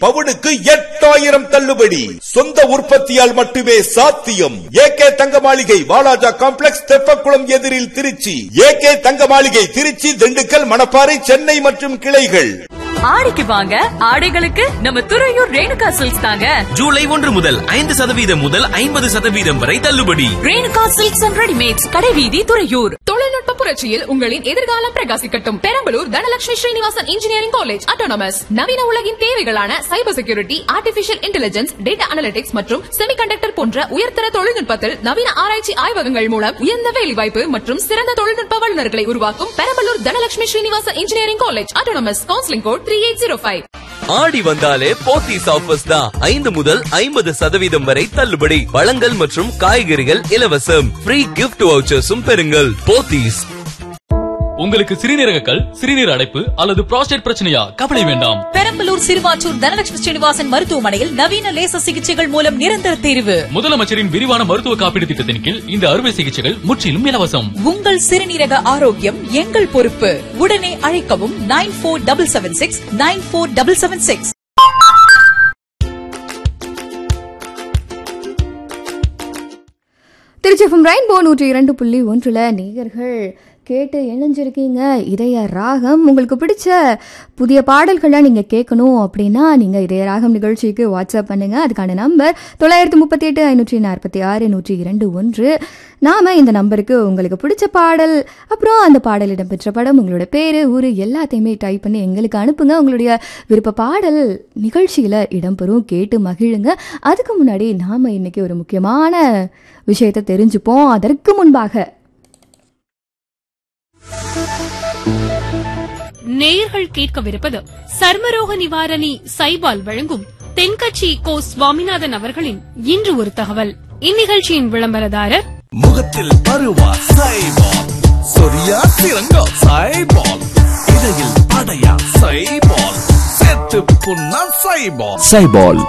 பவுனுக்கு எட்டாயிரம் தள்ளுபடி சொந்த உற்பத்தியால் மட்டுமே சாத்தியம் ஏகே தங்க மாளிகை வாலாஜா காம்ப்ளெக்ஸ் தெப்பக்குளம் எதிரில் திருச்சி ஏகே தங்க மாளிகை திருச்சி திண்டுக்கல் மணப்பாறை சென்னை மற்றும் கிளைகள் ஆடிக்கு வாங்க ஆடைகளுக்கு நம்ம துறையூர் ரேணுகா சில்க்ஸ் தாங்க ஜூலை ஒன்று முதல் ஐந்து சதவீதம் முதல் ஐம்பது சதவீதம் வரை தள்ளுபடி ரேணுகா சில்க்ஸ் அண்ட் ரெடிமேட்ஸ் கடைவீதி துறையூர் தொழில்நுட்ப புரட்சியில் உங்களின் எதிர்காலம் பிரகாசிக்கட்டும் Perambalur Dhanalakshmi Srinivasan engineering college autonomous நவீன உலகின் தேவைகளான cyber security artificial intelligence data analytics மற்றும் செமிகண்டக்டர் போன்ற உயர்தர தொழில்நுட்பத்தில் நவீன ஆராய்ச்சி ஆய்வகங்கள் மூலம் உயர்ந்த வேலைவாய்ப்பு மற்றும் சிறந்த தொழில்நுட்ப வல்லுநர்களை உருவாக்கும் Perambalur Dhanalakshmi Srinivasan engineering college autonomous counselling code three eight zero five Aadi வந்தாலே போத்தீஸ் ஆஃபர்ஸ் தான் ஐந்து முதல் ஐம்பது சதவீதம் வரை தள்ளுபடி பழங்கள் மற்றும் காய்கறிகள் இலவசம் ஃப்ரீ கிஃப்ட் வவுச்சர்ஸும் பெறுங்கள் போத்தீஸ் உங்களுக்கு சிறுநீரக கல் சிறுநீர் அடைப்பு அல்லது புரோஸ்டேட் பிரச்சனையா கவலை வேண்டாம் பெரம்பலூர் சிறுவாச்சூர் தனலட்சுமி ஸ்ரீனிவாசன் மருத்துவமனையில் நவீன லேசர் சிகிச்சைகள் மூலம் நிரந்தர தீர்வு முதலமைச்சரின் விரிவான மருத்துவ காப்பீடு திட்டத்தின் கீழ் இந்த அறுவை சிகிச்சைகள் முற்றிலும் இலவசம் உங்கள் சிறுநீரக ஆரோக்கியம் எங்கள் பொறுப்பு உடனே அழைக்கவும் nine four double seven six nine four double seven six திருச்சிஃபம் ரெயின்போ நூற்றி இரண்டு புள்ளி ஒன்றில் நேயர்கள் கேட்டு இணைஞ்சிருக்கீங்க இதய ராகம் உங்களுக்கு பிடிச்ச புதிய பாடல்களை நீங்கள் கேட்கணும் அப்படின்னா நீங்கள் இதய ராகம் நிகழ்ச்சிக்கு வாட்ஸ்அப் பண்ணுங்க அதுக்கான நம்பர் தொள்ளாயிரத்தி முப்பத்தி எட்டு ஐநூற்றி நாற்பத்தி ஆறு நூற்றி இரண்டு ஒன்று நாம் இந்த நம்பருக்கு உங்களுக்கு பிடிச்ச பாடல் அப்புறம் அந்த பாடல் இடம்பெற்ற படம் உங்களோட பேர் ஊர் எல்லாத்தையுமே டைப் பண்ணி எங்களுக்கு அனுப்புங்க உங்களுடைய விருப்ப பாடல் நிகழ்ச்சியில் இடம்பெறும் கேட்டு மகிழுங்க அதுக்கு முன்னாடி நாம் இன்னைக்கு ஒரு முக்கியமான விஷயத்தை தெரிஞ்சுப்போம் அதற்கு முன்பாக நேயர்கள் கேட்கவிருப்பது சர்மரோக நிவாரணி சைபால் வழங்கும் தென்கட்சி கோ சுவாமிநாதன் அவர்களின் இன்று ஒரு தகவல் இந்நிகழ்ச்சியின் விளம்பரதாரர் முகத்தில் பருவா சைபால் சொரியா சிறங்கா சைபால் இடையில் படையா சைபால் செத்து புண்ணா சைபால் சைபால்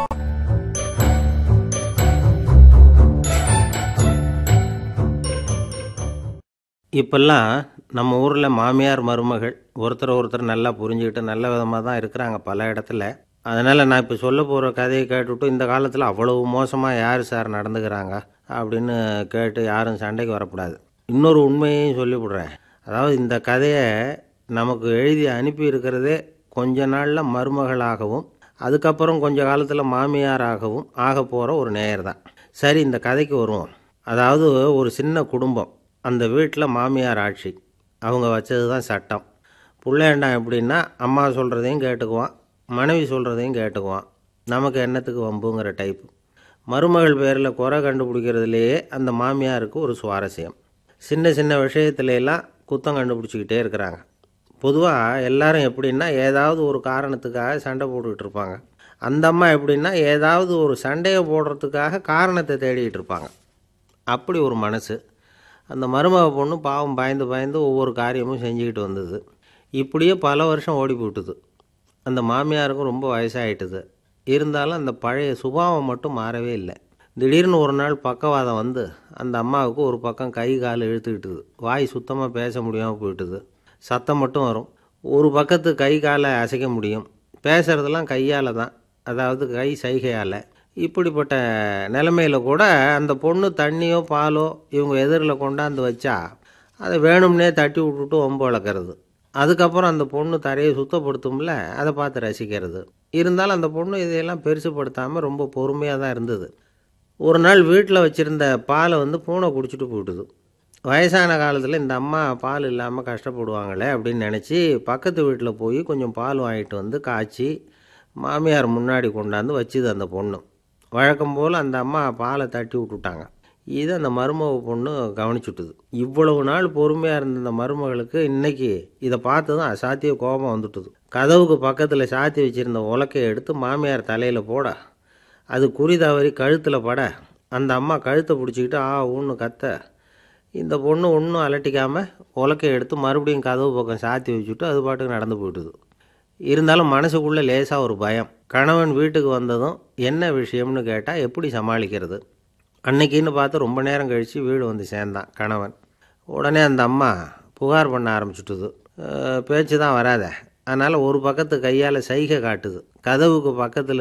இப்பெல்லாம் நம்ம ஊரில் மாமியார் மருமகள் ஒருத்தர் ஒருத்தர் நல்லா புரிஞ்சுக்கிட்டு நல்ல விதமாக தான் இருக்கிறாங்க பல இடத்துல அதனால் நான் இப்போ சொல்ல போகிற கதையை கேட்டுவிட்டு இந்த காலத்தில் அவ்வளவு மோசமாக யார் சார் நடந்துக்கிறாங்க அப்படின்னு கேட்டு யாரும் சண்டைக்கு வரக்கூடாது இன்னொரு உண்மையையும் சொல்லிவிடுறேன் அதாவது இந்த கதையை நமக்கு எழுதி அனுப்பி இருக்கிறதே கொஞ்ச நாளில் மருமகளாகவும் அதுக்கப்புறம் கொஞ்ச காலத்தில் மாமியாராகவும் ஆக போகிற ஒரு நேயர் தான் சரி இந்த கதைக்கு வருவோம் அதாவது ஒரு சின்ன குடும்பம் அந்த வீட்டில் மாமியார் ஆட்சி அவங்க வச்சது தான் சட்டம் பிள்ளையண்டான் எப்படின்னா அம்மா சொல்கிறதையும் கேட்டுக்குவான் மனைவி சொல்கிறதையும் கேட்டுக்குவான் நமக்கு என்னத்துக்கு வம்புங்கிற டைப்பு மருமகள் பேரில் குறை கண்டுபிடிக்கிறதுலையே அந்த மாமியாருக்கு ஒரு சுவாரஸ்யம் சின்ன சின்ன விஷயத்துல எல்லாம் குத்தம் கண்டுபிடிச்சிக்கிட்டே இருக்கிறாங்க பொதுவாக எல்லாரும் எப்படின்னா ஏதாவது ஒரு காரணத்துக்காக சண்டை போட்டுக்கிட்டு இருப்பாங்க அந்த அம்மா எப்படின்னா ஏதாவது ஒரு சண்டையை போடுறதுக்காக காரணத்தை தேடிக்கிட்டு இருப்பாங்க அப்படி ஒரு மனசு அந்த மருமக பொண்ணு பாவம் பயந்து பயந்து ஒவ்வொரு காரியமும் செஞ்சுக்கிட்டு வந்தது இப்படியே பல வருஷம் ஓடி போட்டுது அந்த மாமியாருக்கும் ரொம்ப வயசாகிட்டுது இருந்தாலும் அந்த பழைய சுபாவம் மட்டும் மாறவே இல்லை திடீர்னு ஒரு நாள் பக்கவாதம் வந்து அந்த அம்மாவுக்கு ஒரு பக்கம் கை கால் இழுத்துக்கிட்டுது வாய் சுத்தமாக பேச முடியாமல் போயிட்டுது சத்தம் மட்டும் வரும் ஒரு பக்கத்து கை காலை அசைக்க முடியும் பேசுகிறதெல்லாம் கையால் தான் அதாவது கை சைகையால் இப்படிப்பட்ட நிலைமையில் கூட அந்த பொண்ணு தண்ணியோ பாலோ இவங்க எதிரில் கொண்டாந்து வச்சா அதை வேணும்னே தட்டி விட்டுட்டு ஒம்பு வளர்க்குறது அதுக்கப்புறம் அந்த பொண்ணு தரையை சுத்தப்படுத்தும்ல அதை பார்த்து ரசிக்கிறது இருந்தாலும் அந்த பொண்ணு இதையெல்லாம் பெருசுப்படுத்தாமல் ரொம்ப பொறுமையாக தான் இருந்தது ஒரு நாள் வீட்டில் வச்சுருந்த பாலை வந்து பூனை குடிச்சிட்டு போயிட்டுது வயசான காலத்தில் இந்த அம்மா பால் இல்லாமல் கஷ்டப்படுவாங்களே அப்படின்னு நினச்சி பக்கத்து வீட்டில் போய் கொஞ்சம் பால் வாங்கிட்டு வந்து காய்ச்சி மாமியார் முன்னாடி கொண்டாந்து வச்சுது அந்த பொண்ணு வழக்கம் போல் அந்த அம்மா பாலை தட்டி விட்டுட்டாங்க இதை அந்த மருமக பொண்ணு கவனிச்சுட்டுது இவ்வளவு நாள் பொறுமையாக இருந்த இந்த மருமகளுக்கு இன்னைக்கு இதை பார்த்து தான் அசாத்திய கோபம் வந்துட்டுது கதவுக்கு பக்கத்தில் சாத்தி வச்சுருந்த உலக்கையை எடுத்து மாமியார் தலையில் போட அது குறி தவறி கழுத்தில் பட அந்த அம்மா கழுத்தை பிடிச்சிக்கிட்டு ஆ ஊன்னு கத்த இந்த பொண்ணு ஒன்றும் அலட்டிக்காமல் உலக்கையை எடுத்து மறுபடியும் கதவு பக்கம் சாத்தி வச்சுட்டு அது பாட்டுக்கு நடந்து போயிட்டுது இருந்தாலும் மனசுக்குள்ளே லேசாக ஒரு பயம் கணவன் வீட்டுக்கு வந்ததும் என்ன விஷயம்னு கேட்டால் எப்படி சமாளிக்கிறது அன்னைக்குன்னு பார்த்து ரொம்ப நேரம் கழித்து வீடு வந்து சேர்ந்தான் கணவன் உடனே அந்த அம்மா புகார் பண்ண ஆரம்பிச்சுட்டுது பேச்சு தான் வராத அதனால் ஒரு பக்கத்து கையால் சைகை காட்டுது கதவுக்கு பக்கத்தில்